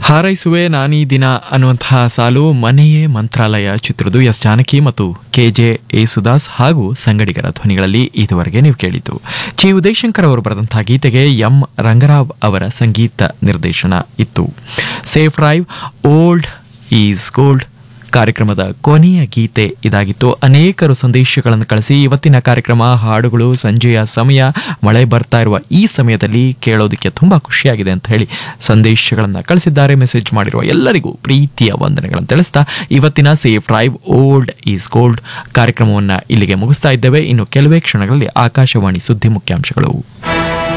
ಹಾರೈಸುವೆ ನಾನೀ ದಿನ ಅನ್ನುವಂತಹ ಸಾಲು ಮನೆಯೇ ಮಂತ್ರಾಲಯ ಚಿತ್ರದು ಎಸ್ ಜಾನಕಿ ಮತ್ತು ಕೆ ಜೆ ಯೇಸುದಾಸ್ ಹಾಗೂ ಸಂಗಡಿಗರ ಧ್ವನಿಗಳಲ್ಲಿ ಇದುವರೆಗೆ ನೀವು ಕೇಳಿತು ಚಿ ಉದಯಶಂಕರ್ ಅವರು ಬರೆದಂತಹ ಗೀತೆಗೆ ಎಂ ರಂಗರಾವ್ ಅವರ ಸಂಗೀತ ನಿರ್ದೇಶನ ಇತ್ತು safe drive old is gold ಕಾರ್ಯಕ್ರಮದ ಕೊನೆಯ ಗೀತೆ ಇದಾಗಿತ್ತು ಅನೇಕರು ಸಂದೇಶಗಳನ್ನು ಕಳಿಸಿ ಇವತ್ತಿನ ಕಾರ್ಯಕ್ರಮ ಹಾಡುಗಳು ಸಂಜೆಯ ಸಮಯ ಮಳೆ ಬರ್ತಾ ಇರುವ ಈ ಸಮಯದಲ್ಲಿ ಕೇಳೋದಕ್ಕೆ ತುಂಬಾ ಖುಷಿಯಾಗಿದೆ ಅಂತ ಹೇಳಿ ಸಂದೇಶಗಳನ್ನು ಕಳಿಸಿದ್ದಾರೆ ಮೆಸೇಜ್ ಮಾಡಿರುವ ಎಲ್ಲರಿಗೂ ಪ್ರೀತಿಯ ವಂದನೆಗಳನ್ನು ತಿಳಿಸ್ತಾ ಇವತ್ತಿನ safe drive old is gold ಕಾರ್ಯಕ್ರಮವನ್ನು ಇಲ್ಲಿಗೆ ಮುಗಿಸ್ತಾ ಇದ್ದೇವೆ ಇನ್ನು ಕೆಲವೇ ಕ್ಷಣಗಳಲ್ಲಿ ಆಕಾಶವಾಣಿ ಸುದ್ದಿ ಮುಖ್ಯಾಂಶಗಳು